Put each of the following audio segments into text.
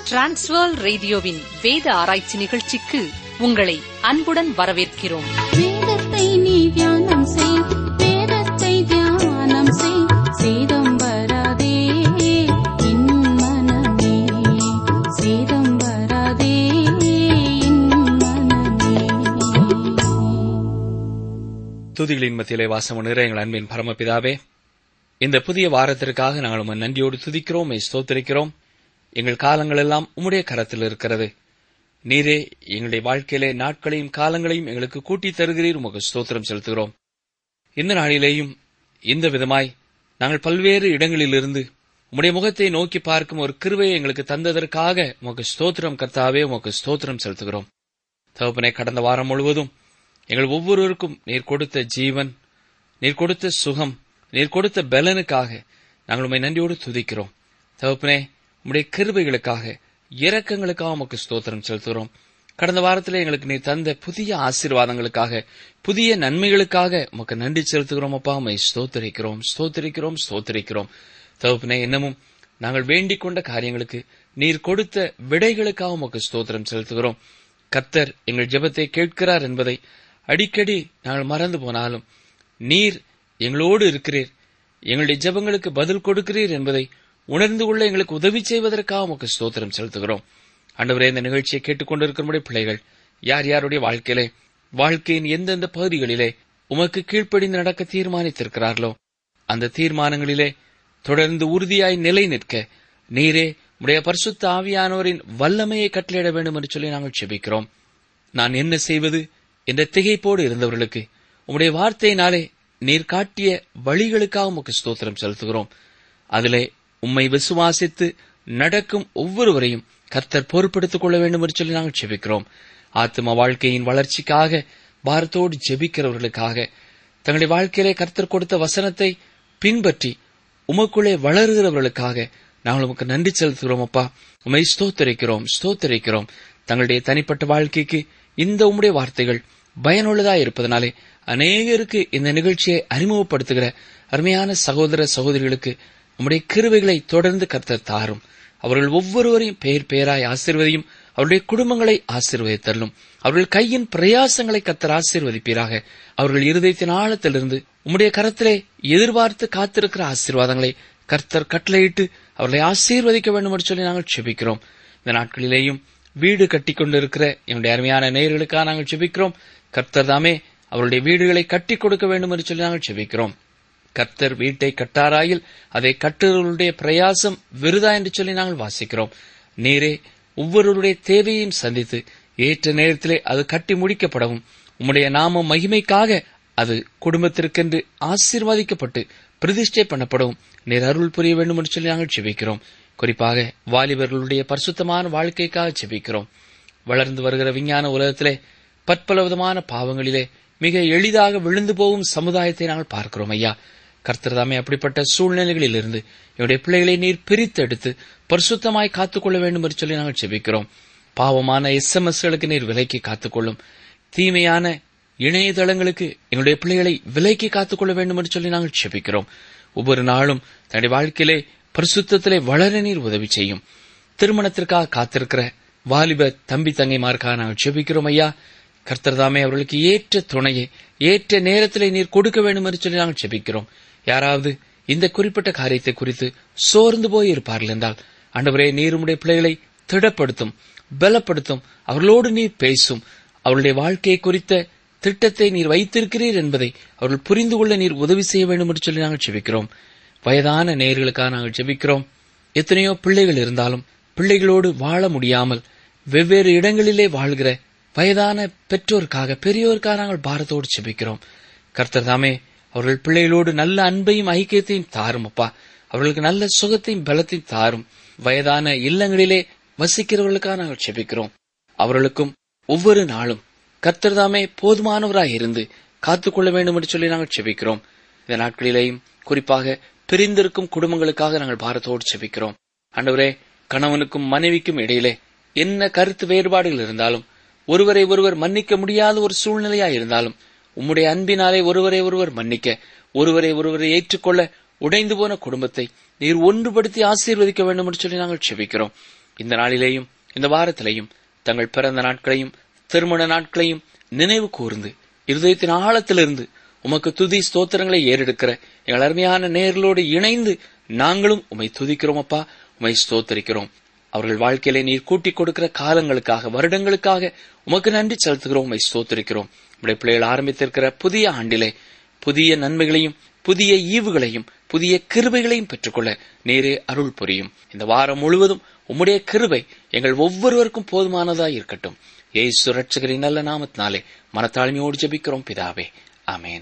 transfer ரேடியோவின் வேத ஆராய்ச்சி நிகழ்ச்சிக்கு உங்களை அன்புடன் வரவேற்கிறோம் வேதத்தை நீ தியானம் செய் வேதத்தை தியானம் செய் சேதம் வராதே என் மனமே சேதம் வராதே என் மனமே துதிகளின் மத்தியிலே வாசம் நிற எங்கள் அன்பின் பரமபிதாவே இந்த புதிய வாரத்திற்காக நாங்கள் உம்மை நன்றியோடு துதிக்கிறோம் உம்மை ஸ்தோத்திரிக்கிறோம் எங்கள் காலங்கள் எல்லாம் உம்முடைய கரத்தில் இருக்கிறது நீரே எங்களுடைய வாழ்க்கையிலே நாட்களையும் காலங்களையும் எங்களுக்கு கூட்டித் தருகிறீர் உமக்கு ஸ்தோத்திரம் செலுத்துகிறோம் இந்த நாளிலேயும் இந்த விதமாய் நாங்கள் பல்வேறு இடங்களிலிருந்து உம்முடைய முகத்தை நோக்கி பார்க்கும் ஒரு கிருபையை எங்களுக்கு தந்ததற்காக உமக்கு ஸ்தோத்திரம் கர்த்தாவே உமக்கு ஸ்தோத்திரம் செலுத்துகிறோம் தகப்பனே கடந்த வாரம் முழுவதும் எங்கள் ஒவ்வொருவருக்கும் நீர் கொடுத்த ஜீவன் நீர் கொடுத்த சுகம் நீர் கொடுத்த பலனுக்காக நாங்கள் உம்மை நன்றியோடு துதிக்கிறோம் தகப்பனே உம்முடைய கிருபைகளுக்காக இரக்கங்களுக்காக உமக்கு ஸ்தோத்திரம் செலுத்துகிறோம் கடந்த வாரத்தில் எங்களுக்கு நீர் தந்த புதிய ஆசீர்வாதங்களுக்காக புதிய நன்மைகளுக்காக உமக்கு நன்றி செலுத்துகிறோம் அப்பா உம்மை ஸ்தோத்தரிக்கிறோம் ஸ்தோத்தரிக்கிறோம் ஸ்தோத்தரிக்கிறோம் தகப்பனே இன்னமும் நாங்கள் வேண்டிக் கொண்ட காரியங்களுக்கு நீர் கொடுத்த விடைகளுக்காக உமக்கு ஸ்தோத்திரம் செலுத்துகிறோம் கர்த்தர் எங்கள் ஜெபத்தை கேட்கிறார் என்பதை அடிக்கடி நாங்கள் மறந்து போனாலும் நீர் எங்களோடு இருக்கிறீர் எங்களுடைய ஜெபங்களுக்கு பதில் கொடுக்கிறீர் என்பதை உணர்ந்து கொள்ள எங்களுக்கு உதவி செய்வதற்காக உமக்கு ஸ்தோத்திரம் செலுத்துகிறோம் ஆண்டவரே இந்த நிகழ்ச்சியை கேட்டுக்கொண்டிருக்கிற பிள்ளைகள் யார் யாருடைய வாழ்க்கையிலே வாழ்க்கையின் எந்தெந்த பகுதிகளிலே உமக்கு கீழ்ப்படிந்து நடக்க தீர்மானித்திருக்கிறார்களோ அந்த தீர்மானங்களிலே தொடர்ந்து உறுதியாய் நிலை நிற்க நீரே உடைய பரிசுத்த ஆவியானோரின் வல்லமையை கட்டளையிட வேண்டும் என்று சொல்லி நாங்கள் செபிக்கிறோம் நான் என்ன செய்வது என்ற திகைப்போடு இருந்தவர்களுக்கு உம்முடைய வார்த்தையினாலே நீர் காட்டிய வழிகளுக்காக உமக்கு ஸ்தோத்திரம் செலுத்துகிறோம் அதிலே உம்மை விசுவாசித்து நடக்கும் ஒவ்வொருவரையும் கர்த்தர் பொறுப்படுத்திக் கொள்ள வேண்டும் என்று சொல்லி நாங்கள் செபிக்கிறோம் ஆத்ம வாழ்க்கையின் வளர்ச்சிக்காக பாரத்தோடு ஜெபிக்கிறவர்களுக்காக தங்களுடைய வாழ்க்கையிலே கர்த்தர் கொடுத்த வசனத்தை பின்பற்றி உமக்குள்ளே வளருகிறவர்களுக்காக நாங்கள் உமக்கு நன்றி செலுத்துகிறோம் அப்பா உமை ஸ்தோத்தரிக்கிறோம் ஸ்தோத்தரிக்கிறோம் தங்களுடைய தனிப்பட்ட வாழ்க்கைக்கு இந்த உம்முடைய வார்த்தைகள் பயனுள்ளதாய் இருப்பதனாலே அநேகருக்கு இந்த நிகழ்ச்சியை அறிமுகப்படுத்துகிற அருமையான சகோதர சகோதரிகளுக்கு உம்முடைய கிருவைகளை தொடர்ந்து கர்த்தர் தாரும் அவர்கள் ஒவ்வொருவரையும் பெயர் பெயராய் ஆசீர்வதியும் அவருடைய குடும்பங்களை ஆசீர்வதித்தள்ளும் அவர்கள் கையின் பிரயாசங்களை கர்த்தர் ஆசீர்வதிப்பீராக அவர்கள் இருதயத்தின் ஆழத்திலிருந்து உம்முடைய கரத்திலே எதிர்பார்த்து காத்திருக்கிற ஆசீர்வாதங்களை கர்த்தர் கட்டளையிட்டு அவர்களை ஆசீர்வதிக்க வேண்டும் என்று சொல்லி நாங்கள் செபிக்கிறோம் இந்த நாட்களிலேயும் வீடு கட்டிக் கொண்டிருக்கிற என்னுடைய அருமையான நேயர்களுக்காக நாங்கள் செபிக்கிறோம் கர்த்தர் தாமே அவருடைய வீடுகளை கட்டிக் கொடுக்க வேண்டும் என்று சொல்லி நாங்கள் செபிக்கிறோம் கர்த்தர் வீட்டை கட்டாராயில் அதை கட்டுறவர்களுடைய பிரயாசம் விருதா என்று சொல்லி நாங்கள் வாசிக்கிறோம் நீரே ஒவ்வொருவருடைய தேவையையும் சந்தித்து ஏற்ற நேரத்திலே அது கட்டி முடிக்கப்படவும் உம்முடைய நாம மகிமைக்காக அது குடும்பத்திற்கென்று ஆசீர்வாதிக்கப்பட்டு பிரதிஷ்டை பண்ணப்படவும் நீர் அருள் புரிய வேண்டும் என்று சொல்லி நாங்கள் செபிக்கிறோம் குறிப்பாக வாலிபர்களுடைய பரிசுத்தமான வாழ்க்கைக்காக செபிக்கிறோம் வளர்ந்து வருகிற விஞ்ஞான உலகத்திலே பற்பல விதமான பாவங்களிலே மிக எளிதாக விழுந்து போகும் சமுதாயத்தை நாங்கள் பார்க்கிறோம் ஐயா கர்த்தர் தாமே அப்படிப்பட்ட சூழ்நிலைகளிலிருந்து என்னுடைய பிள்ளைகளை நீர் பிரித்தெடுத்து பரிசுத்தமாய் காத்துக்கொள்ள வேண்டும் என்று சொல்லி நாங்கள் செபிக்கிறோம் பாவமான எஸ்எம்எஸ்களுக்கு நீர் விலைக்கு காத்துக்கொள்ளும் தீமையான இணையதளங்களுக்கு எங்களுடைய பிள்ளைகளை விலைக்கு காத்துக்கொள்ள வேண்டும் என்று சொல்லி நாங்கள் செபிக்கிறோம் ஒவ்வொரு நாளும் தன்னுடைய வாழ்க்கையிலே பரிசுத்தத்திலே வளர நீர் உதவி செய்யும் திருமணத்திற்காக காத்திருக்கிற வாலிப தம்பி தங்கைமாருக்காக நாங்கள் செபிக்கிறோம் ஐயா கர்த்தர் தாமே அவர்களுக்கு ஏற்ற துணையை ஏற்ற நேரத்திலே நீர் கொடுக்க வேண்டும் என்று சொல்லி நாங்கள் செபிக்கிறோம் யாராவது இந்த குறிப்பிட்ட காரியத்தை குறித்து சோர்ந்து போய் இருப்பார்கள் என்றால் ஆண்டவரே நீர் உம்முடைய பிள்ளைகளை திடப்படுத்தும் பலப்படுத்தும் அவர்களோடு நீர் பேசும் அவருடைய வாழ்க்கையை குறித்த திட்டத்தை நீர் வைத்திருக்கிறீர் என்பதை அவர்கள் புரிந்து கொள்ள நீர் உதவி செய்ய வேண்டும் என்று சொல்லி நாங்கள் செபிக்கிறோம் வயதான நேர்களுக்காக நாங்கள் செபிக்கிறோம் எத்தனையோ பிள்ளைகள் இருந்தாலும் பிள்ளைகளோடு வாழ முடியாமல் வெவ்வேறு இடங்களிலே வாழ்கிற வயதான பெற்றோருக்காக பெரியோருக்காக நாங்கள் பாரத்தோடு செபிக்கிறோம் கர்த்தர் தாமே அவர்கள் பிள்ளைகளோடு நல்ல அன்பையும் ஐக்கியத்தையும் தாரும் அப்பா அவர்களுக்கு நல்ல சுகத்தையும் பலத்தையும் தாரும் வயதான இல்லங்களிலே வசிக்கிறவர்களுக்காக நாங்கள் செபிக்கிறோம் அவர்களுக்கும் ஒவ்வொரு நாளும் கர்த்தர் தாமே போதுமானவராய் இருந்து காத்துக்கொள்ள வேண்டும் என்று சொல்லி நாங்கள் செபிக்கிறோம் இந்த நாட்களிலேயும் குறிப்பாக பிரிந்திருக்கும் குடும்பங்களுக்காக நாங்கள் பாரத்தோடு செபிக்கிறோம் ஆண்டவரே கணவனுக்கும் மனைவிக்கும் இடையிலே என்ன கருத்து வேறுபாடுகள் இருந்தாலும் ஒருவரை ஒருவர் மன்னிக்க முடியாத ஒரு சூழ்நிலையா இருந்தாலும் உம்முடைய அன்பினாலே ஒருவரை ஒருவர் மன்னிக்க ஒருவரை ஒருவரை ஏற்றுக்கொள்ள உடைந்து போன குடும்பத்தை நீர் ஒன்றுபடுத்தி ஆசீர்வதிக்க வேண்டும் என்று சொல்லி நாங்கள் செபிக்கிறோம் இந்த நாளிலேயும் இந்த வாரத்திலேயும் தங்கள் பிறந்த நாட்களையும் திருமண நாட்களையும் நினைவு கூர்ந்து இருதயத்தின் ஆழத்திலிருந்து உமக்கு துதி ஸ்தோத்திரங்களை ஏறெடுக்கிற எங்கள் அருமையான நேர்களோடு இணைந்து நாங்களும் உமை துதிக்கிறோம் அப்பா உமை ஸ்தோத்தரிக்கிறோம் அவர்கள் வாழ்க்கையிலே நீர் கூட்டிக் கொடுக்கிற காலங்களுக்காக வருடங்களுக்காக உமக்கு நன்றி செலுத்துகிறோம் உமை ஸ்தோத்தரிக்கிறோம் உடைய பிள்ளைகள் ஆரம்பித்திருக்கிற புதிய ஆண்டிலே புதிய நன்மைகளையும் புதிய ஈவுகளையும் புதிய கிருபைகளையும் பெற்றுக்கொள்ள நேரே அருள் புரியும் இந்த வாரம் முழுவதும் உம்முடைய கிருபை எங்கள் ஒவ்வொருவருக்கும் போதுமானதாய் இருக்கட்டும் ஏசு ரட்சகரின் நல்ல நாமத்தினாலே மனத்தாழ்மையோடு ஜெபிக்கிறோம் பிதாவே ஆமேன்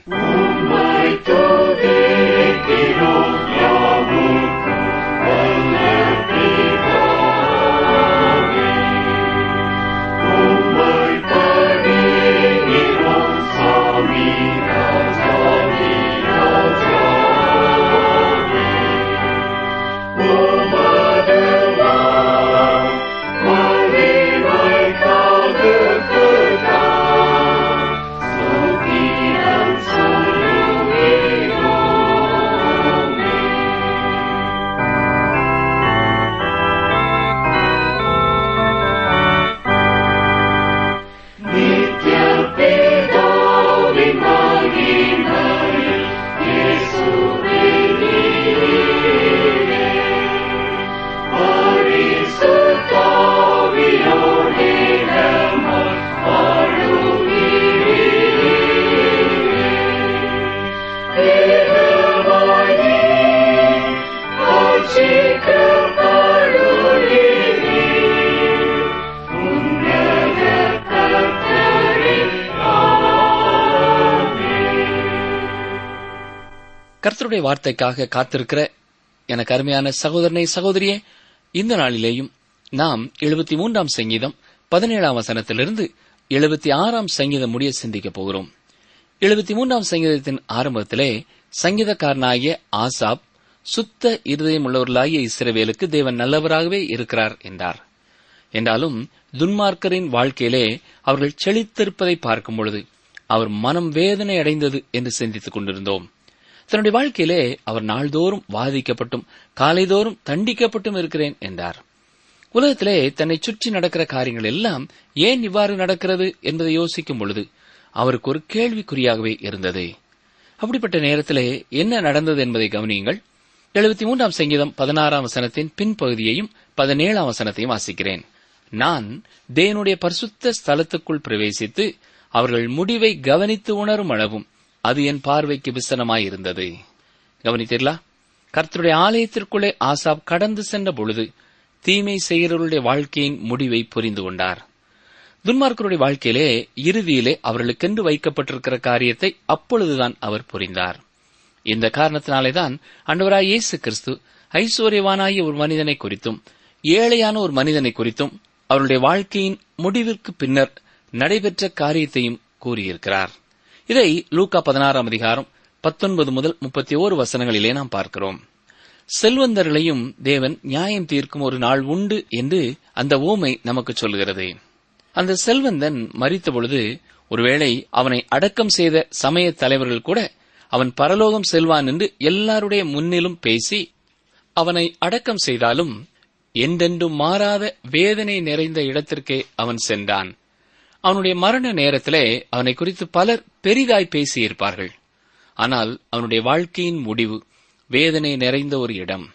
கர்த்தருடைய வார்த்தைக்காக காத்திருக்கிற எனக்கு அருமையான சகோதரனை சகோதரியே இந்த நாளிலேயும் நாம் எழுபத்தி மூன்றாம் சங்கீதம் பதினேழாம் வசனத்திலிருந்து எழுபத்தி ஆறாம் சங்கீதம் முடிய சிந்திக்கப் போகிறோம் எழுபத்தி மூன்றாம் சங்கீதத்தின் ஆரம்பத்திலே சங்கீதக்காரனாகிய ஆசாப் சுத்த இருதயம் உள்ளவர்களாகிய இஸ்ரவேலுக்கு தேவன் நல்லவராகவே இருக்கிறார் என்றார் என்றாலும் துன்மார்க்கரின் வாழ்க்கையிலே அவர்கள் செழித்திருப்பதை பார்க்கும் பொழுது அவர் மனம் வேதனை அடைந்தது என்று சிந்தித்துக் கொண்டிருந்தோம் தன்னுடைய வாழ்க்கையிலே அவர் நாள்தோறும் வாதிக்கப்பட்டும் காலைதோறும் தண்டிக்கப்பட்டும் இருக்கிறேன் என்றார் உலகத்திலே தன்னை சுற்றி நடக்கிற காரியங்கள் எல்லாம் ஏன் இவ்வாறு நடக்கிறது என்பதை யோசிக்கும் பொழுது அவருக்கு ஒரு கேள்விக்குறியாகவே இருந்தது அப்படிப்பட்ட நேரத்திலே என்ன நடந்தது என்பதை கவனியுங்கள் எழுபத்தி மூன்றாம் சங்கீதம் பதினாறாம் வசனத்தின் பின்பகுதியையும் பதினேழாம் வசனத்தையும் வாசிக்கிறேன் நான் தேவனுடைய பரிசுத்த ஸ்தலத்துக்குள் பிரவேசித்து அவர்கள் முடிவை கவனித்து உணரும் அளவும் அது என் பார்வைக்கு விசனமாயிருந்தது கவனித்தீர்களா கர்த்தருடைய ஆலயத்திற்குள்ளே ஆசாப் கடந்து சென்ற பொழுது தீமை செய்கிறவர்களுடைய வாழ்க்கையின் முடிவை புரிந்து கொண்டார் துன்மார்க்கருடைய வாழ்க்கையிலே இறுதியிலே அவர்களுக்கென்று வைக்கப்பட்டிருக்கிற காரியத்தை அப்பொழுதுதான் அவர் புரிந்தார் இந்த காரணத்தினாலேதான் அண்டவராய் இயேசு கிறிஸ்து ஐஸ்வர்யவானாகிய ஒரு மனிதனை குறித்தும் ஏழையான ஒரு மனிதனை குறித்தும் அவருடைய வாழ்க்கையின் முடிவிற்கு பின்னர் நடைபெற்ற காரியத்தையும் கூறியிருக்கிறார் இதை லூக்கா பதினாறாம் அதிகாரம் பத்தொன்பது முதல் முப்பத்தி ஓரு வசனங்களிலே நாம் பார்க்கிறோம் செல்வந்தர்களையும் தேவன் நியாயம் தீர்க்கும் ஒரு நாள் உண்டு என்று அந்த ஓமை நமக்கு சொல்கிறது அந்த செல்வந்தன் மறித்த பொழுது ஒருவேளை அவனை அடக்கம் செய்த சமய தலைவர்கள் கூட அவன் பரலோகம் செல்வான் என்று எல்லாருடைய முன்னிலும் பேசி அவனை அடக்கம் செய்தாலும் என்றென்றும் மாறாத வேதனை நிறைந்த இடத்திற்கே அவன் சென்றான் அவனுடைய மரண நேரத்திலே அவனை குறித்து பலர் பெரிதாய் பேசியிருப்பார்கள் ஆனால் அவனுடைய வாழ்க்கையின் முடிவு வேதனை நிறைந்த ஒரு இடம்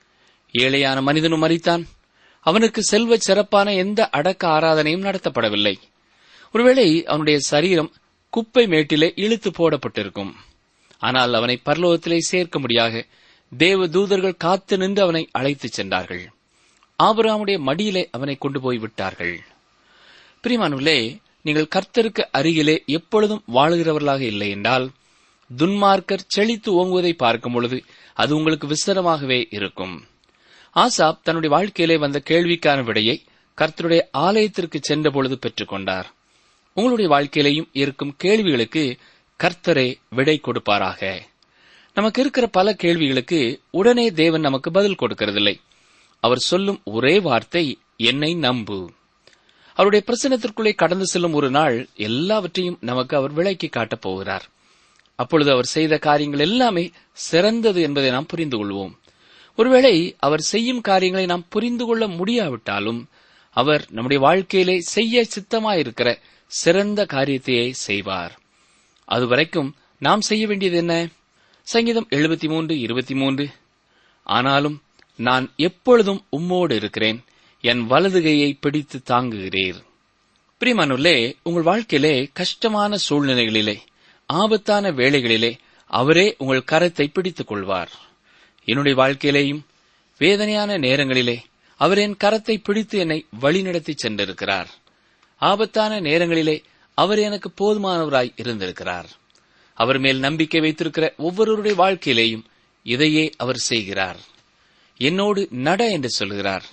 ஏழையான மனிதனும் மறித்தான் அவனுக்கு செல்வ சிறப்பான எந்த அடக்க ஆராதனையும் நடத்தப்படவில்லை ஒருவேளை அவனுடைய சரீரம் குப்பை மேட்டிலே இழுத்து போடப்பட்டிருக்கும் ஆனால் அவனை பரலோகத்திலே சேர்க்க முடியாக தேவ தூதர்கள் காத்து நின்று அவனை அழைத்துச் சென்றார்கள் ஆபராமுடைய மடியிலே அவனை கொண்டு போய் விட்டார்கள் பிரிமானுள்ளே நீங்கள் கர்த்தருக்கு அருகிலே எப்பொழுதும் வாழுகிறவர்களாக இல்லை என்றால் துன்மார்க்கர் செழித்து ஓங்குவதை பார்க்கும் பொழுது அது உங்களுக்கு விசனமாகவே இருக்கும் ஆசாப் தன்னுடைய வாழ்க்கையிலே வந்த கேள்விக்கான விடையை கர்த்தருடைய ஆலயத்திற்கு சென்ற பொழுது பெற்றுக்கொண்டார் உங்களுடைய வாழ்க்கையிலேயும் இருக்கும் கேள்விகளுக்கு கர்த்தரே விடை கொடுப்பாராக நமக்கு இருக்கிற பல கேள்விகளுக்கு உடனே தேவன் நமக்கு பதில் கொடுக்கிறதில்லை அவர் சொல்லும் ஒரே வார்த்தை என்னை நம்பு அவருடைய பிரசனத்திற்குள்ளே கடந்து செல்லும் ஒரு நாள் எல்லாவற்றையும் நமக்கு அவர் விளக்கி காட்டப் போகிறார் அப்பொழுது அவர் செய்த காரியங்கள் எல்லாமே சிறந்தது என்பதை நாம் புரிந்து கொள்வோம் ஒருவேளை அவர் செய்யும் காரியங்களை நாம் புரிந்து கொள்ள முடியாவிட்டாலும் அவர் நம்முடைய வாழ்க்கையிலே செய்ய சித்தமாயிருக்கிற சிறந்த காரியத்தையே செய்வார் அதுவரைக்கும் நாம் செய்ய வேண்டியது என்ன சங்கீதம் எழுபத்தி மூன்று இருபத்தி மூன்று ஆனாலும் நான் எப்பொழுதும் உம்மோடு இருக்கிறேன் என் வலதுகையை பிடித்து தாங்குகிறீர் பிரிமானுள்ளே உங்கள் வாழ்க்கையிலே கஷ்டமான சூழ்நிலைகளிலே ஆபத்தான வேளைகளிலே அவரே உங்கள் கரத்தை பிடித்துக் கொள்வார் என்னுடைய வாழ்க்கையிலேயும் வேதனையான நேரங்களிலே அவர் என் கரத்தை பிடித்து என்னை வழிநடத்தி சென்றிருக்கிறார் ஆபத்தான நேரங்களிலே அவர் எனக்கு போதுமானவராய் இருந்திருக்கிறார் அவர் மேல் நம்பிக்கை வைத்திருக்கிற ஒவ்வொருவருடைய வாழ்க்கையிலேயும் இதையே அவர் செய்கிறார் என்னோடு நட என்று சொல்கிறார்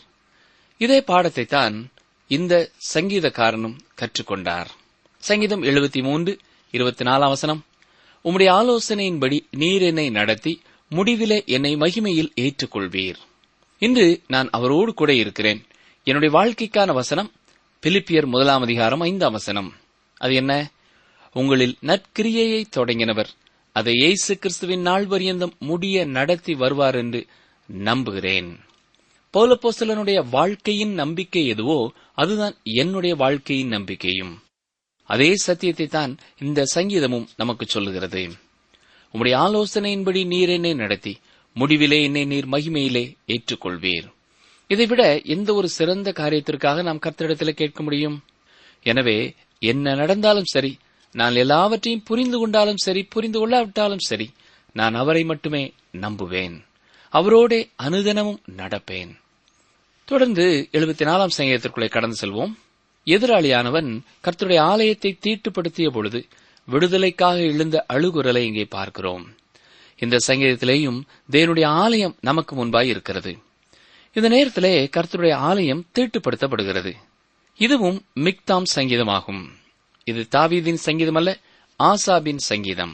இதே பாடத்தை தான் இந்த சங்கீதக்காரனும் கற்றுக்கொண்டார் சங்கீதம் எழுபத்தி மூன்று இருபத்தி நாலாம் வசனம் உம்முடைய ஆலோசனையின்படி நீர் என்னை நடத்தி முடிவிலே என்னை மகிமையில் ஏற்றுக்கொள்வீர் இன்று நான் அவரோடு கூட இருக்கிறேன் என்னுடைய வாழ்க்கைக்கான வசனம் பிலிப்பியர் முதலாம் அதிகாரம் ஐந்தாம் வசனம் அது என்ன உங்களில் நற்கிரியையை தொடங்கினவர் அதை இயேசு கிறிஸ்துவின் நாள் பரியந்தம் முடிய நடத்தி வருவார் என்று நம்புகிறேன் பௌலப்போஸ்தலனுடைய வாழ்க்கையின் நம்பிக்கை எதுவோ அதுதான் என்னுடைய வாழ்க்கையின் நம்பிக்கையும் அதே சத்தியத்தை தான் இந்த சங்கீதமும் நமக்கு சொல்லுகிறது உம்முடைய ஆலோசனையின்படி நீர் என்னை நடத்தி முடிவிலே என்னை நீர் மகிமையிலே ஏற்றுக்கொள்வீர் இதைவிட எந்த ஒரு சிறந்த காரியத்திற்காக நாம் கர்த்தரிடத்தில் கேட்க முடியும் எனவே என்ன நடந்தாலும் சரி நான் எல்லாவற்றையும் புரிந்து கொண்டாலும் சரி புரிந்து கொள்ளாவிட்டாலும் சரி நான் அவரை மட்டுமே நம்புவேன் அவரோடே அனுதினமும் நடப்பேன் தொடர்ந்து எழுபத்தி நாலாம் சங்கீதத்திற்குள்ளே கடந்து செல்வோம் எதிராளியானவன் கர்த்தருடைய ஆலயத்தை தீட்டுப்படுத்திய பொழுது விடுதலைக்காக எழுந்த அழுகுரலை இங்கே பார்க்கிறோம் இந்த சங்கீதத்திலேயும் தேவனுடைய ஆலயம் நமக்கு முன்பாய் இருக்கிறது இந்த நேரத்திலே கர்த்தருடைய ஆலயம் தீட்டுப்படுத்தப்படுகிறது இதுவும் மிக்தாம் சங்கீதமாகும் இது தாவீதின் சங்கீதம் அல்ல ஆசாபின் சங்கீதம்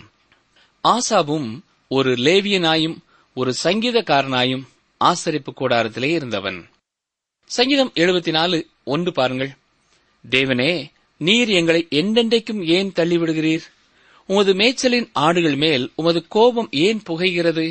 ஆசாபும் ஒரு லேவியனாயும் ஒரு சங்கீதக்காரனாயும் ஆசரிப்பு கூடாரத்திலே இருந்தவன் சங்கீதம் எழுபத்தி நாலு ஒன்று பாருங்கள் தேவனே நீர் எங்களை என்றென்றைக்கும் ஏன் தள்ளிவிடுகிறீர் உமது மேய்ச்சலின் ஆடுகள் மேல் உமது கோபம் ஏன் புகைகிறது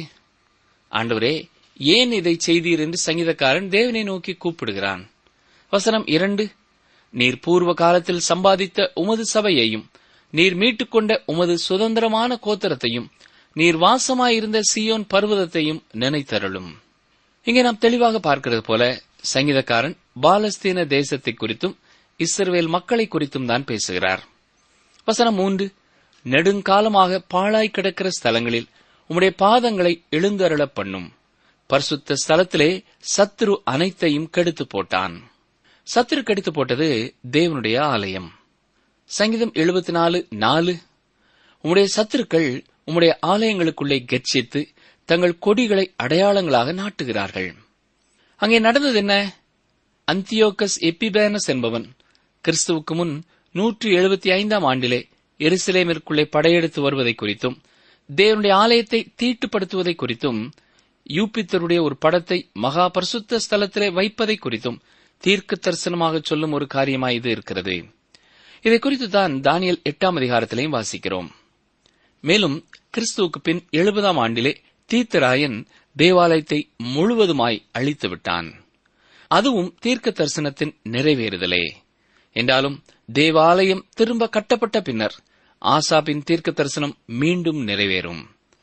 ஆண்டவரே ஏன் இதை செய்தீர் என்று சங்கீதக்காரன் தேவனை நோக்கி கூப்பிடுகிறான் வசனம் இரண்டு நீர் பூர்வ காலத்தில் சம்பாதித்த உமது சபையையும் நீர் மீட்டுக்கொண்ட உமது சுதந்திரமான கோத்திரத்தையும் நீர் வாசமாயிருந்த சியோன் பர்வதத்தையும் நினைத்தருளும் இங்கே நாம் தெளிவாக பார்க்கிறது போல சங்கீதக்காரன் பாலஸ்தீன தேசத்தை குறித்தும் இஸ்ரவேல் மக்களை குறித்தும் தான் பேசுகிறார் வசனம் மூன்று நெடுங்காலமாக பாழாய் கிடக்கிற ஸ்தலங்களில் உம்முடைய பாதங்களை எழுந்தருளப் பண்ணும் பரிசுத்த ஸ்தலத்திலே சத்துரு அனைத்தையும் கெடுத்து போட்டான் சத்துரு கெடுத்து போட்டது தேவனுடைய ஆலயம் சங்கீதம் எழுபத்தி நாலு நாலு உம்முடைய சத்துருக்கள் உம்முடைய ஆலயங்களுக்குள்ளே கெச்சித்து தங்கள் கொடிகளை அடையாளங்களாக நாட்டுகிறார்கள் அங்கே நடந்தது என்ன அந்தியோகஸ் எப்பிபேனஸ் என்பவன் கிறிஸ்துவுக்கு முன் நூற்று எழுபத்தி ஐந்தாம் ஆண்டிலே எருசலேமிற்குள்ளே படையெடுத்து வருவதை குறித்தும் தேவனுடைய ஆலயத்தை தீட்டுப்படுத்துவதை குறித்தும் யூபித்தருடைய ஒரு படத்தை மகா பரிசுத்த ஸ்தலத்திலே வைப்பதை குறித்தும் தீர்க்க தரிசனமாக சொல்லும் ஒரு காரியமாய் இது இருக்கிறது இதை குறித்து தான் தானியல் எட்டாம் அதிகாரத்திலையும் வாசிக்கிறோம் மேலும் கிறிஸ்துவுக்கு பின் எழுபதாம் ஆண்டிலே தீர்த்தராயன் தேவாலயத்தை முழுவதுமாய் அழித்து விட்டான் அதுவும் தீர்க்க தரிசனத்தின் நிறைவேறுதலே என்றாலும் தேவாலயம் திரும்ப கட்டப்பட்ட பின்னர் ஆசாபின் தீர்க்க தரிசனம் மீண்டும் நிறைவேறும்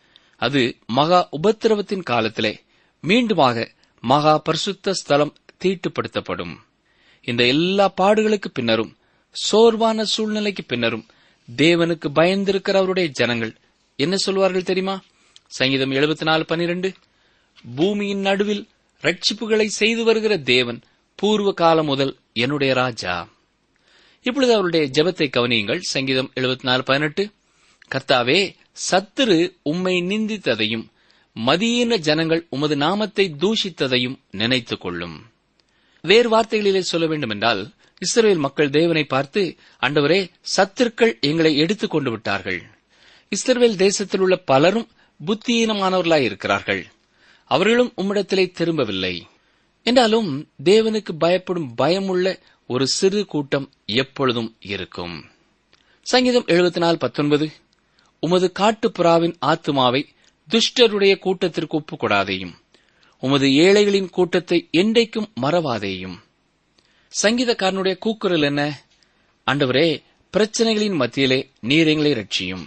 அது மகா உபத்திரவத்தின் காலத்திலே மீண்டுமாக மகா பரிசுத்த ஸ்தலம் தீட்டுப்படுத்தப்படும் இந்த எல்லா பாடுகளுக்கு பின்னரும் சோர்வான சூழ்நிலைக்கு பின்னரும் தேவனுக்கு பயந்திருக்கிற அவருடைய ஜனங்கள் என்ன சொல்வார்கள் தெரியுமா சங்கீதம் எழுபத்தி நாலு பனிரெண்டு பூமியின் நடுவில் ரட்சிப்புகளை செய்து வருகிற தேவன் பூர்வ காலம் முதல் என்னுடைய ராஜா இப்பொழுது அவருடைய ஜெபத்தை கவனியுங்கள் சங்கீதம் எழுபத்தி நாலு பதினெட்டு கர்த்தாவே சத்துரு உம்மை நிந்தித்ததையும் மதியீன ஜனங்கள் உமது நாமத்தை தூஷித்ததையும் நினைத்துக் கொள்ளும் வேறு வார்த்தைகளிலே சொல்ல வேண்டுமென்றால் இஸ்ரேல் மக்கள் தேவனை பார்த்து ஆண்டவரே சத்துருக்கள் எங்களை எடுத்துக் கொண்டு விட்டார்கள் இஸ்ரேல் தேசத்தில் உள்ள பலரும் புத்தியீனமானவர்களாய் இருக்கிறார்கள் அவர்களும் உம்மிடத்திலே திரும்பவில்லை என்றாலும் தேவனுக்கு பயப்படும் பயமுள்ள ஒரு சிறு கூட்டம் எப்பொழுதும் இருக்கும் சங்கீதம் எழுபத்தி நாலு பத்தொன்பது உமது காட்டுப்புறாவின் ஆத்துமாவை துஷ்டருடைய கூட்டத்திற்கு ஒப்புக் கொடாதேயும் உமது ஏழைகளின் கூட்டத்தை என்றைக்கும் மறவாதேயும் சங்கீதக்காரனுடைய கூக்குரல் என்ன ஆண்டவரே பிரச்சனைகளின் மத்தியிலே நீர் எங்களை ரட்சியும்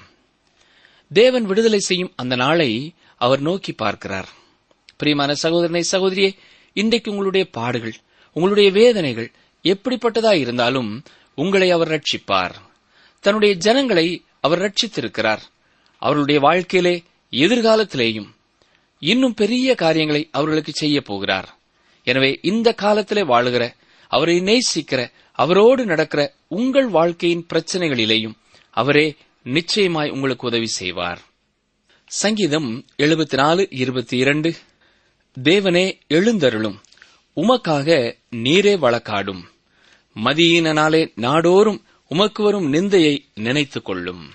தேவன் விடுதலை செய்யும் அந்த நாளை அவர் நோக்கி பார்க்கிறார் பிரியமான சகோதரனை சகோதரியே இன்றைக்கு உங்களுடைய பாடுகள் உங்களுடைய வேதனைகள் எப்படிப்பட்டதா இருந்தாலும் உங்களை அவர் ரட்சிப்பார் தன்னுடைய ஜனங்களை அவர் ரட்சித்திருக்கிறார் அவர்களுடைய வாழ்க்கையிலே எதிர்காலத்திலேயும் இன்னும் பெரிய காரியங்களை அவர்களுக்கு செய்ய போகிறார் எனவே இந்த காலத்திலே வாழுகிற அவரை நேசிக்கிற அவரோடு நடக்கிற உங்கள் வாழ்க்கையின் பிரச்சனைகளிலேயும் அவரே நிச்சயமாய் உங்களுக்கு உதவி செய்வார் சங்கீதம் எழுபத்தி நாலு இருபத்தி இரண்டு தேவனே எழுந்தருளும் உமக்காக நீரே வழக்காடும் மதியினாலே நாடோறும் உமக்கு வரும் நிந்தையை நினைத்துக் கொள்ளும்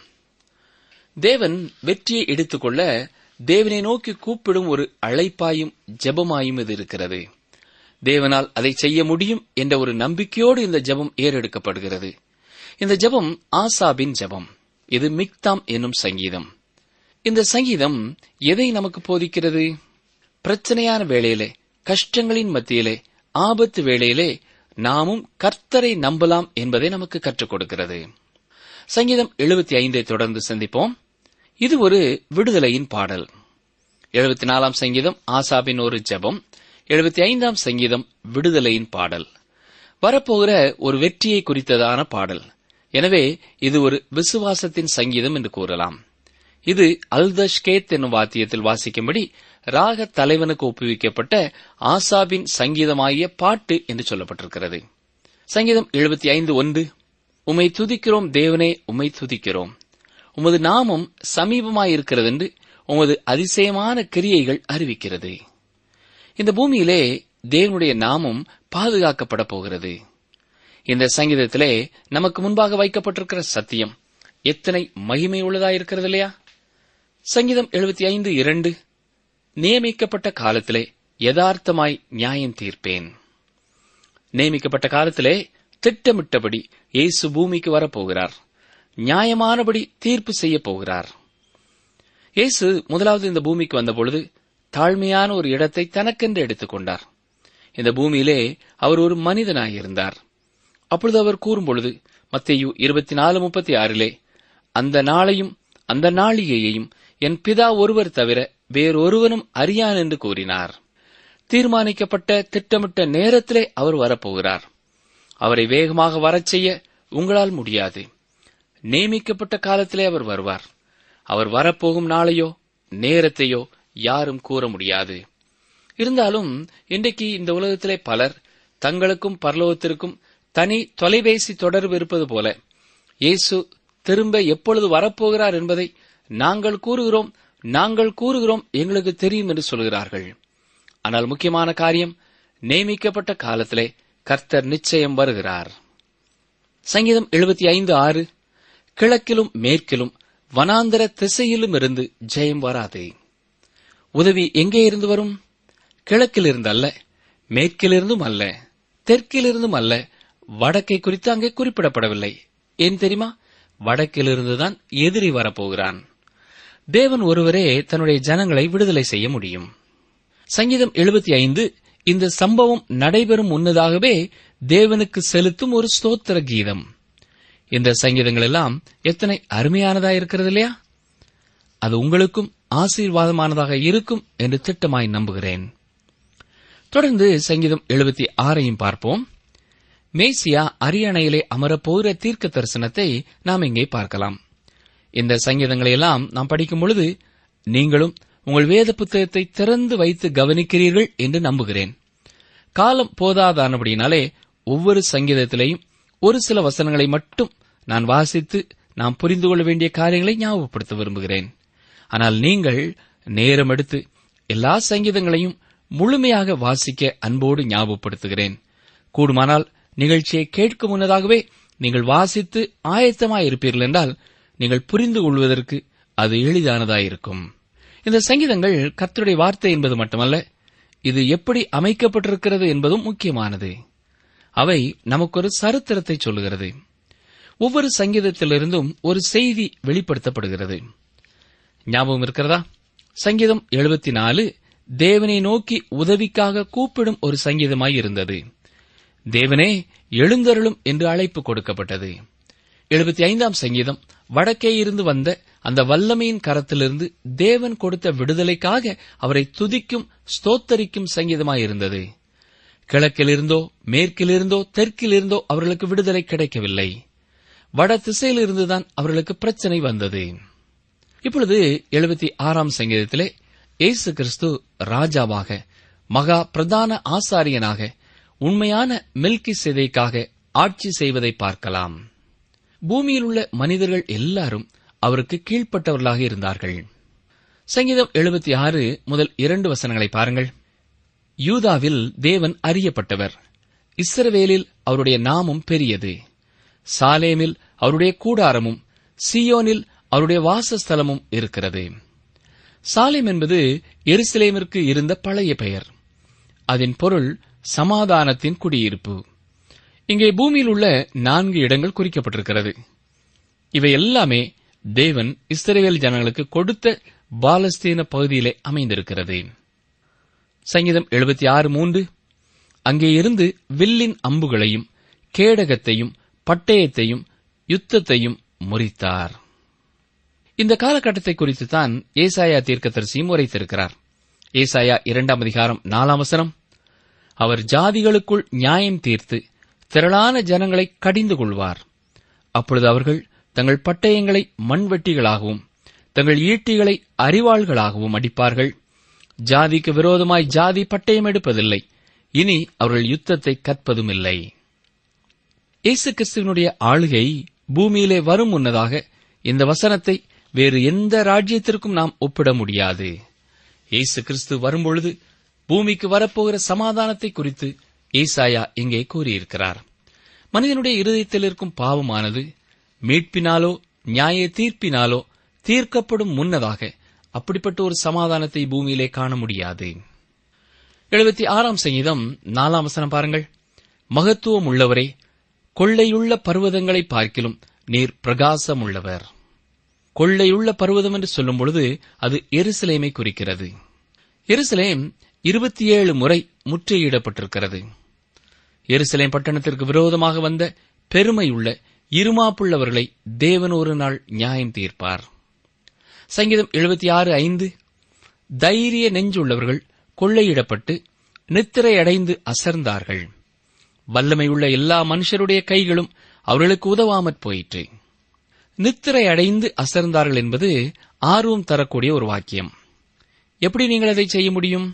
தேவன் வெற்றியை எடுத்துக்கொள்ள தேவனை நோக்கி கூப்பிடும் ஒரு அழைப்பாயும் ஜெபமாயும் இது இருக்கிறது தேவனால் அதை செய்ய முடியும் என்ற ஒரு நம்பிக்கையோடு இந்த ஜெபம் ஏறெடுக்கப்படுகிறது இந்த ஜெபம் ஆசாபின் ஜெபம் இது மிக்தாம் என்னும் சங்கீதம் இந்த சங்கீதம் எதை நமக்கு போதிக்கிறது பிரச்சனையான வேளையிலே கஷ்டங்களின் மத்தியிலே ஆபத்து வேளையிலே நாமும் கர்த்தரை நம்பலாம் என்பதை நமக்கு கற்றுக் கொடுக்கிறது சங்கீதம் எழுபத்தி ஐந்தை தொடர்ந்து சந்திப்போம் இது ஒரு விடுதலையின் பாடல் எழுபத்தி நாலாம் சங்கீதம் ஆசாபின் ஒரு ஜெபம் எழுபத்தி ஐந்தாம் சங்கீதம் விடுதலையின் பாடல் வரப்போகிற ஒரு வெற்றியை குறித்ததான பாடல் எனவே இது ஒரு விசுவாசத்தின் சங்கீதம் என்று கூறலாம் இது அல்தஷ்கேத் என்னும் வாத்தியத்தில் வாசிக்கும்படி ராக தலைவனுக்கு ஒப்புவிக்கப்பட்ட ஆசாபின் சங்கீதமாகிய பாட்டு என்று சொல்லப்பட்டிருக்கிறது சங்கீதம் எழுபத்தி ஐந்து ஒன்று உம்மை துதிக்கிறோம் தேவனே உம்மை துதிக்கிறோம் உமது நாமம் சமீபமாயிருக்கிறது என்று உமது அதிசயமான கிரியைகள் அறிவிக்கிறது இந்த பூமியிலே தேவனுடைய நாமம் பாதுகாக்கப்பட போகிறது இந்த சங்கீதத்திலே நமக்கு முன்பாக வைக்கப்பட்டிருக்கிற சத்தியம் எத்தனை மகிமை உள்ளதா இருக்கிறது இல்லையா சங்கீதம் எழுபத்தி ஐந்து இரண்டு நியமிக்கப்பட்ட காலத்திலே யதார்த்தமாய் நியாயம் தீர்ப்பேன் நியமிக்கப்பட்ட காலத்திலே திட்டமிட்டபடி இயேசு பூமிக்கு வரப்போகிறார் நியாயமானபடி தீர்ப்பு செய்ய போகிறார் இயேசு முதலாவது இந்த பூமிக்கு வந்தபொழுது தாழ்மையான ஒரு இடத்தை தனக்கென்று எடுத்துக்கொண்டார் இந்த பூமியிலே அவர் ஒரு மனிதனாயிருந்தார் அப்பொழுது அவர் கூறும்பொழுது மத்தேயு இருபத்தி நாலு முப்பத்தி ஆறிலே அந்த நாளையும் அந்த நாளிகையையும் என் பிதா ஒருவர் தவிர வேறொருவனும் அறியான் என்று கூறினார் தீர்மானிக்கப்பட்ட திட்டமிட்ட நேரத்திலே அவர் வரப்போகிறார் அவரை வேகமாக வரச் செய்ய உங்களால் முடியாது நியமிக்கப்பட்ட காலத்திலே அவர் வருவார் அவர் வரப்போகும் நாளையோ நேரத்தையோ யாரும் கூற முடியாது இருந்தாலும் இன்றைக்கு இந்த உலகத்திலே பலர் தங்களுக்கும் பரலோகத்திற்கும் தனி தொலைபேசி தொடர்பு இருப்பது போல இயேசு திரும்ப எப்பொழுது வரப்போகிறார் என்பதை நாங்கள் கூறுகிறோம் நாங்கள் கூறுகிறோம் எங்களுக்கு தெரியும் என்று சொல்கிறார்கள் ஆனால் முக்கியமான காரியம் நியமிக்கப்பட்ட காலத்திலே கர்த்தர் நிச்சயம் வருகிறார் சங்கீதம் எழுபத்தி ஐந்து ஆறு கிழக்கிலும் மேற்கிலும் வனாந்தர திசையிலும் இருந்து ஜெயம் வராதே உதவி எங்கே இருந்து வரும் கிழக்கிலிருந்து அல்ல மேற்கிலிருந்தும் அல்ல தெற்கிலிருந்தும் அல்ல வடக்கை குறித்து அங்கே குறிப்பிடப்படவில்லை ஏன் தெரியுமா வடக்கிலிருந்துதான் எதிரி வரப்போகிறான் தேவன் ஒருவரே தன்னுடைய ஜனங்களை விடுதலை செய்ய முடியும் சங்கீதம் எழுபத்தி ஐந்து இந்த சம்பவம் நடைபெறும் முன்னதாகவே தேவனுக்கு செலுத்தும் ஒரு ஸ்தோத்திர கீதம் இந்த சங்கீதங்கள் எல்லாம் எத்தனை அருமையானதா இருக்கிறது இல்லையா அது உங்களுக்கும் ஆசீர்வாதமானதாக இருக்கும் என்று திட்டமாய் நம்புகிறேன் தொடர்ந்து சங்கீதம் எழுபத்தி ஆறையும் பார்ப்போம் மேசியா அரியணையிலே அமரப்போகிற தீர்க்க தரிசனத்தை நாம் இங்கே பார்க்கலாம் இந்த சங்கீதங்களை எல்லாம் நாம் படிக்கும் பொழுது நீங்களும் உங்கள் வேத புத்தகத்தை திறந்து வைத்து கவனிக்கிறீர்கள் என்று நம்புகிறேன் காலம் போதாதானபடினாலே ஒவ்வொரு சங்கீதத்திலேயும் ஒரு சில வசனங்களை மட்டும் நான் வாசித்து நாம் புரிந்து கொள்ள வேண்டிய காரியங்களை ஞாபகப்படுத்த விரும்புகிறேன் ஆனால் நீங்கள் நேரம் எடுத்து எல்லா சங்கீதங்களையும் முழுமையாக வாசிக்க அன்போடு ஞாபகப்படுத்துகிறேன் கூடுமானால் நிகழ்ச்சியை கேட்கும் முன்னதாகவே நீங்கள் வாசித்து ஆயத்தமாயிருப்பீர்கள் என்றால் நீங்கள் புரிந்து கொள்வதற்கு அது எளிதானதாயிருக்கும் இந்த சங்கீதங்கள் கர்த்தருடைய வார்த்தை என்பது மட்டுமல்ல இது எப்படி அமைக்கப்பட்டிருக்கிறது என்பதும் முக்கியமானது அவை நமக்கு ஒரு சரித்திரத்தை சொல்லுகிறது ஒவ்வொரு சங்கீதத்திலிருந்தும் ஒரு செய்தி வெளிப்படுத்தப்படுகிறது ஞாபகம் இருக்கிறதா சங்கீதம் எழுபத்தி நாலு தேவனை நோக்கி உதவிக்காக கூப்பிடும் ஒரு சங்கீதமாய் இருந்தது தேவனே எழுந்தருளும் என்று அழைப்பு கொடுக்கப்பட்டது எழுபத்தி ஐந்தாம் சங்கீதம் வடக்கே இருந்து வந்த அந்த வல்லமையின் கரத்திலிருந்து தேவன் கொடுத்த விடுதலைக்காக அவரை துதிக்கும் ஸ்தோத்தரிக்கும் சங்கீதமாயிருந்தது கிழக்கிலிருந்தோ மேற்கிலிருந்தோ தெற்கிலிருந்தோ அவர்களுக்கு விடுதலை கிடைக்கவில்லை வட திசையிலிருந்துதான் அவர்களுக்கு பிரச்சனை வந்தது இப்பொழுது எழுபத்தி ஆறாம் சங்கீதத்திலே இயேசு கிறிஸ்து ராஜாவாக மகா பிரதான ஆசாரியனாக உண்மையான மில்கி சிதைக்காக ஆட்சி செய்வதை பார்க்கலாம் பூமியில் உள்ள மனிதர்கள் எல்லாரும் அவருக்கு கீழ்ப்பட்டவர்களாக இருந்தார்கள் சங்கீதம் எழுபத்தி ஆறு முதல் இரண்டு வசனங்களை பாருங்கள் யூதாவில் தேவன் அறியப்பட்டவர் இஸ்ரவேலில் அவருடைய நாமம் பெரியது சாலேமில் அவருடைய கூடாரமும் சியோனில் அவருடைய வாசஸ்தலமும் இருக்கிறது சாலேம் என்பது எருசலேமிற்கு இருந்த பழைய பெயர் அதன் பொருள் சமாதானத்தின் குடியிருப்பு இங்கே பூமியில் உள்ள நான்கு இடங்கள் குறிக்கப்பட்டிருக்கிறது இவை எல்லாமே தேவன் இஸ்ரவேல் ஜனங்களுக்கு கொடுத்த பாலஸ்தீன பகுதியிலே அமைந்திருக்கிறது சங்கீதம் எழுபத்தி ஆறு மூன்று அங்கே இருந்து வில்லின் அம்புகளையும் கேடகத்தையும் பட்டயத்தையும் யுத்தத்தையும் முறித்தார் இந்த காலகட்டத்தை குறித்து தான் ஏசாயா தீர்க்கதரிசியும் உரைத்திருக்கிறார் ஏசாயா இரண்டாம் அதிகாரம் நாலாம் வசனம் அவர் ஜாதிகளுக்குள் நியாயம் தீர்த்து திரளான ஜனங்களை கடிந்து கொள்வார் அப்பொழுது அவர்கள் தங்கள் பட்டயங்களை மண்வெட்டிகளாகவும் தங்கள் ஈட்டிகளை அறிவாள்களாகவும் அடிப்பார்கள் ஜாதிக்கு விரோதமாய் ஜாதி பட்டயம் எடுப்பதில்லை இனி அவர்கள் யுத்தத்தை கற்பதும் இல்லை இயேசு கிறிஸ்துவனுடைய ஆளுகை பூமியிலே வரும் முன்னதாக இந்த வசனத்தை வேறு எந்த ராஜ்யத்திற்கும் நாம் ஒப்பிட முடியாது இயேசு கிறிஸ்து வரும்பொழுது பூமிக்கு வரப்போகிற சமாதானத்தை குறித்து ஏசாயா இங்கே கூறியிருக்கிறார் மனிதனுடைய இருதயத்தில் இருக்கும் பாவமானது மீட்பினாலோ நியாய தீர்ப்பினாலோ தீர்க்கப்படும் முன்னதாக அப்படிப்பட்ட ஒரு சமாதானத்தை பூமியிலே காண முடியாது எழுபத்தி ஆறாம் சங்கீதம் நாலாம் வசனம் பாருங்கள் மகத்துவம் உள்ளவரே கொள்ளையுள்ள பர்வதங்களை பார்க்கிலும் நீர் பிரகாசம் உள்ளவர் கொள்ளையுள்ள பர்வதம் என்று சொல்லும் பொழுது அது எருசலேமை குறிக்கிறது எருசலேம் இருபத்தி ஏழு முறை முற்றுகையிடப்பட்டிருக்கிறது எருசலேம் பட்டணத்திற்கு விரோதமாக வந்த பெருமையுள்ள இருமாப்புள்ளவர்களை தேவன் ஒரு நாள் நியாயம் தீர்ப்பார் சங்கீதம் எழுபத்தி ஆறு ஐந்து தைரிய நெஞ்சுள்ளவர்கள் கொள்ளையிடப்பட்டு நித்திரை அடைந்து அசர்ந்தார்கள் வல்லமையுள்ள எல்லா மனுஷருடைய கைகளும் அவர்களுக்கு உதவாமற் போயிற்று நித்திரை அடைந்து அசர்ந்தார்கள் என்பது ஆர்வம் தரக்கூடிய ஒரு வாக்கியம் எப்படி நீங்கள் அதை செய்ய முடியும்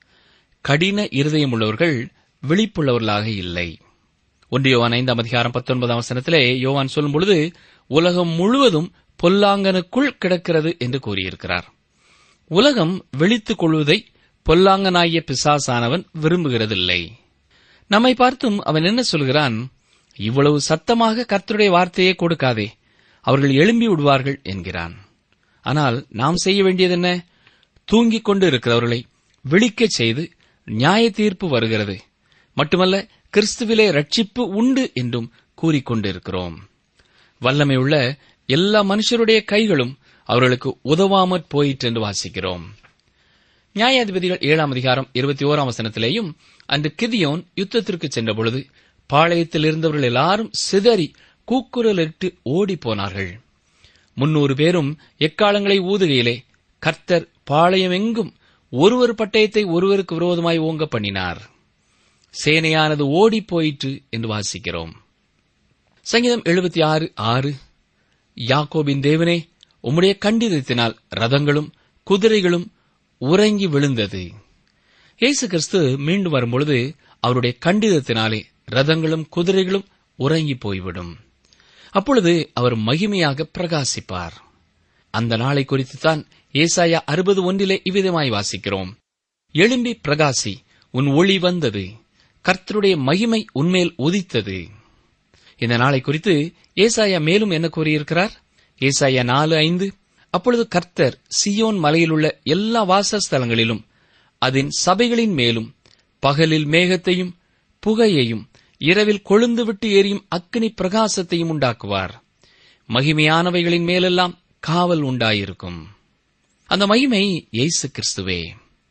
கடின இருதயம் உள்ளவர்கள் விழிப்புள்ளவர்களாக இல்லை ஒன்று யோவான் ஐந்தாம் அதிகாரம் பத்தொன்பதாம் வசனத்திலே யோவான் சொல்லும் பொழுது உலகம் முழுவதும் பொல்லாங்கனுக்குள் கிடக்கிறது என்று கூறியிருக்கிறார் உலகம் விழித்துக் கொள்வதை பொல்லாங்கனாகிய பிசாசானவன் விரும்புகிறதில்லை நம்மை பார்த்தும் அவன் என்ன சொல்கிறான் இவ்வளவு சத்தமாக கர்த்தருடைய வார்த்தையை கொடுக்காதே அவர்கள் எழும்பி விடுவார்கள் என்கிறான் ஆனால் நாம் செய்ய வேண்டியது என்ன தூங்கிக் கொண்டு இருக்கிறவர்களை விழிக்கச் செய்து நியாய தீர்ப்பு வருகிறது மட்டுமல்ல கிறிஸ்துவிலே ரட்சிப்பு உண்டு என்றும் கூறிக்கொண்டிருக்கிறோம் வல்லமை உள்ள எல்லா மனுஷருடைய கைகளும் அவர்களுக்கு உதவாமற் போயிற்று என்று வாசிக்கிறோம் நியாயாதிபதிகள் ஏழாம் அதிகாரம் இருபத்தி ஓராம் வசனத்திலேயும் அன்று கிதியோன் யுத்தத்திற்கு சென்றபொழுது பாளையத்தில் இருந்தவர்கள் எல்லாரும் சிதறி கூக்குரலிட்டு ஓடி போனார்கள் முன்னூறு பேரும் எக்காலங்களை ஊதுகையிலே கர்த்தர் பாளையமெங்கும் ஒருவர் பட்டயத்தை ஒருவருக்கு விரோதமாய் ஓங்க பண்ணினார் சேனையானது ஓடி போயிற்று என்று வாசிக்கிறோம் சங்கீதம் எழுபத்தி ஆறு ஆறு யாக்கோபின் தேவனே உம்முடைய கண்டிதத்தினால் ரதங்களும் குதிரைகளும் உறங்கி விழுந்தது இயேசு கிறிஸ்து மீண்டும் வரும்பொழுது அவருடைய கண்டிதத்தினாலே ரதங்களும் குதிரைகளும் உறங்கி போய்விடும் அப்பொழுது அவர் மகிமையாக பிரகாசிப்பார் அந்த நாளை குறித்துத்தான் ஏசாயா அறுபது ஒன்றிலே இவ்விதமாய் வாசிக்கிறோம் எழும்பி பிரகாசி உன் ஒளி வந்தது கர்த்தருடைய மகிமை உன்மேல் உதித்தது இந்த நாளை குறித்து ஏசாயா மேலும் என்ன கூறியிருக்கிறார் ஏசாயா நாலு ஐந்து அப்பொழுது கர்த்தர் சியோன் மலையிலுள்ள எல்லா வாசஸ்தலங்களிலும் அதன் சபைகளின் மேலும் பகலில் மேகத்தையும் புகையையும் இரவில் கொழுந்துவிட்டு எரியும் அக்கினி பிரகாசத்தையும் உண்டாக்குவார் மகிமையானவைகளின் மேலெல்லாம் காவல் உண்டாயிருக்கும் அந்த மகிமை இயேசு கிறிஸ்துவே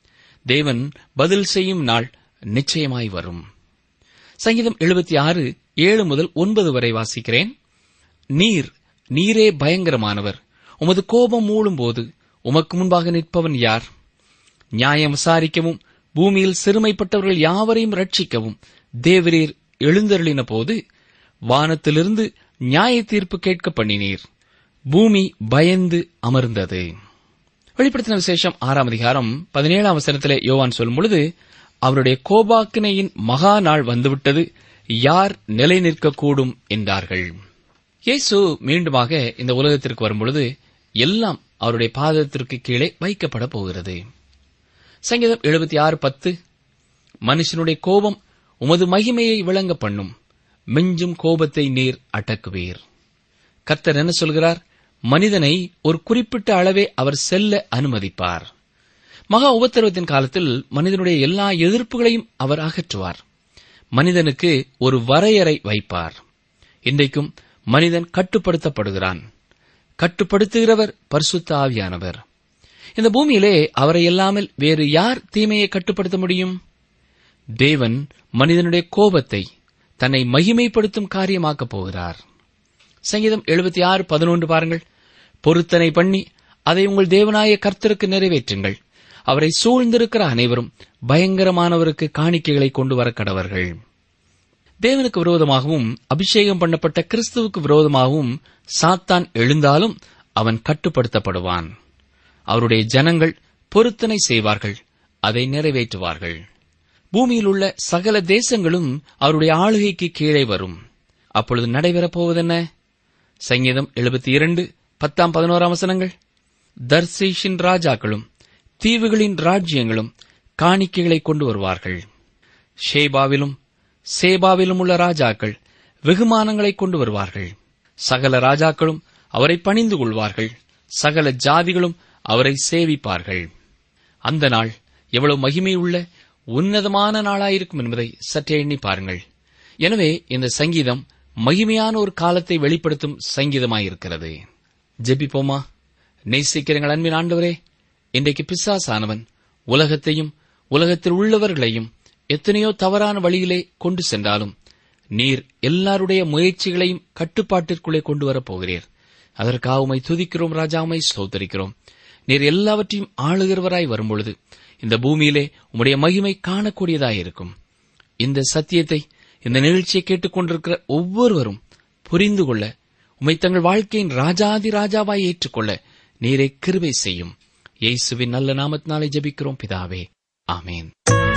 தேவன் பதில் செய்யும் நாள் நிச்சயமாய் வரும் சங்கீதம் எழுபத்தி ஆறு ஏழு முதல் ஒன்பது வரை வாசிக்கிறேன் நீர் நீரே பயங்கரமானவர் உமது கோபம் மூழும்போது உமக்கு முன்பாக நிற்பவன் யார் நியாயம் விசாரிக்கவும் பூமியில் சிறுமைப்பட்டவர்கள் யாவரையும் ரட்சிக்கவும் தேவரீர் எழுந்தருளின போது வானத்திலிருந்து நியாய தீர்ப்பு கேட்க பண்ணினீர் பூமி பயந்து அமர்ந்தது வெளிப்படுத்தின விசேஷம் ஆறாம் அதிகாரம் பதினேழாம் வசனத்திலே யோவான் சொல்லும் பொழுது அவருடைய கோபாக்கினையின் மகா நாள் வந்துவிட்டது யார் நிலை நிற்கக்கூடும் என்றார்கள் இயேசு மீண்டுமாக இந்த உலகத்திற்கு வரும்பொழுது எல்லாம் அவருடைய பாதத்திற்கு கீழே வைக்கப்பட போகிறது சங்கீதம் எழுபத்தி ஆறு பத்து மனுஷனுடைய கோபம் உமது மகிமையை விளங்க பண்ணும் மிஞ்சும் கோபத்தை நீர் அடக்குவீர் கர்த்தர் என்ன சொல்கிறார் மனிதனை ஒரு குறிப்பிட்ட அளவே அவர் செல்ல அனுமதிப்பார் மகா உபத்திரவத்தின் காலத்தில் மனிதனுடைய எல்லா எதிர்ப்புகளையும் அவர் அகற்றுவார் மனிதனுக்கு ஒரு வரையறை வைப்பார் இன்றைக்கும் மனிதன் கட்டுப்படுத்தப்படுகிறான் கட்டுப்படுத்துகிறவர் பரிசுத்த ஆவியானவர் இந்த பூமியிலே அவரை இல்லாமல் வேறு யார் தீமையை கட்டுப்படுத்த முடியும் தேவன் மனிதனுடைய கோபத்தை தன்னை மகிமைப்படுத்தும் காரியமாக்கப் போகிறார் சங்கீதம் எழுபத்தி ஆறு பதினொன்று பாருங்கள் பொருத்தனை பண்ணி அதை உங்கள் தேவனாய கர்த்தருக்கு நிறைவேற்றுங்கள் அவரை சூழ்ந்திருக்கிற அனைவரும் பயங்கரமானவருக்கு காணிக்கைகளை கொண்டு வர கடவர்கள் தேவனுக்கு விரோதமாகவும் அபிஷேகம் பண்ணப்பட்ட கிறிஸ்துவுக்கு விரோதமாகவும் சாத்தான் எழுந்தாலும் அவன் கட்டுப்படுத்தப்படுவான் அவருடைய ஜனங்கள் பொருத்தனை செய்வார்கள் அதை நிறைவேற்றுவார்கள் பூமியில் உள்ள சகல தேசங்களும் அவருடைய ஆளுகைக்கு கீழே வரும் அப்பொழுது நடைபெறப் போவதென்ன சங்கீதம் எழுபத்தி இரண்டு பத்தாம் பதினோராம் வசனங்கள் தர்சீஷின் ராஜாக்களும் தீவுகளின் ராஜ்யங்களும் காணிக்கைகளை கொண்டு வருவார்கள் ஷேபாவிலும் சேபாவிலும் உள்ள ராஜாக்கள் வெகுமானங்களை கொண்டு வருவார்கள் சகல ராஜாக்களும் அவரை பணிந்து கொள்வார்கள் சகல ஜாதிகளும் அவரை சேவிப்பார்கள் அந்த நாள் எவ்வளவு மகிமை உள்ள உன்னதமான நாளாயிருக்கும் என்பதை சற்றே எண்ணி பாருங்கள் எனவே இந்த சங்கீதம் மகிமையான ஒரு காலத்தை வெளிப்படுத்தும் சங்கீதமாயிருக்கிறது ஜெபிப்போமா நேசிக்கிறங்கள் அன்பின் ஆண்டவரே இன்றைக்கு பிசாசானவன் உலகத்தையும் உலகத்தில் உள்ளவர்களையும் எத்தனையோ தவறான வழியிலே கொண்டு சென்றாலும் நீர் எல்லாருடைய முயற்சிகளையும் கட்டுப்பாட்டிற்குள்ளே கொண்டு வரப் போகிறீர் அதற்காக உமை துதிக்கிறோம் ராஜா உமை ஸ்தோத்தரிக்கிறோம் நீர் எல்லாவற்றையும் ஆளுகிறவராய் வரும்பொழுது இந்த பூமியிலே உம்முடைய மகிமை காணக்கூடியதாயிருக்கும் இந்த சத்தியத்தை இந்த நிகழ்ச்சியை கேட்டுக்கொண்டிருக்கிற ஒவ்வொருவரும் புரிந்து கொள்ள உம்மை தங்கள் வாழ்க்கையின் ராஜாதி ராஜாவாய் ஏற்றுக்கொள்ள நீரை கிருபை செய்யும் இயேசுவின் நல்ல நாமத்தினாலே ஜெபிக்கிறோம் பிதாவே ஆமேன்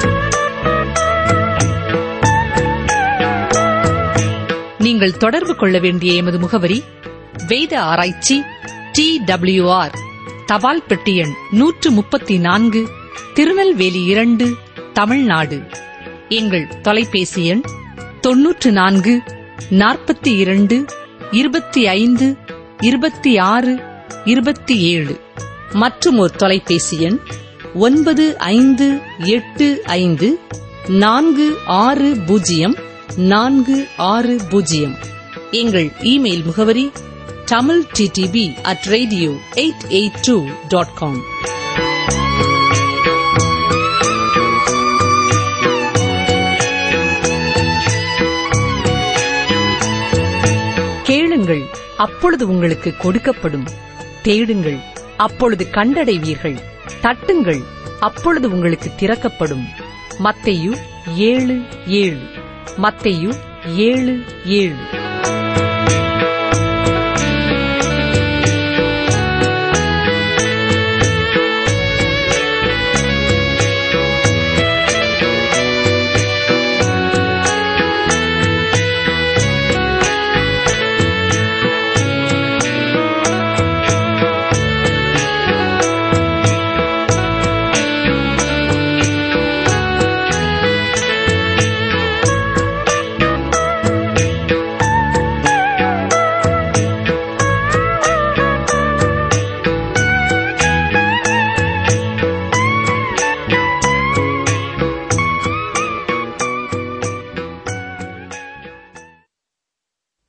நீங்கள் தொடர்பு கொள்ள வேண்டிய எமது முகவரி வேத ஆராய்ச்சி டி ஆர் தபால் பெட்டி எண் நூற்று முப்பத்தி நான்கு திருநெல்வேலி இரண்டு தமிழ்நாடு எங்கள் தொலைபேசி எண் தொன்னூற்று நான்கு நாற்பத்தி இரண்டு இருபத்தி ஐந்து இருபத்தி ஆறு இருபத்தி ஏழு மற்றும் ஒரு தொலைபேசி எண் ஒன்பது ஐந்து எட்டு ஐந்து நான்கு ஆறு பூஜ்ஜியம் நான்கு ஆறு பூஜ்ஜியம் எங்கள் இமெயில் முகவரி Tamil DTP at radio eight eight two dot com கேளுங்கள் அப்பொழுது உங்களுக்கு கொடுக்கப்படும் தேடுங்கள் அப்பொழுது கண்டடைவீர்கள் தட்டுங்கள் அப்பொழுது உங்களுக்கு திறக்கப்படும் மத்தேயு ஏழு ஏழு மத்தேயு ஏழு ஏழு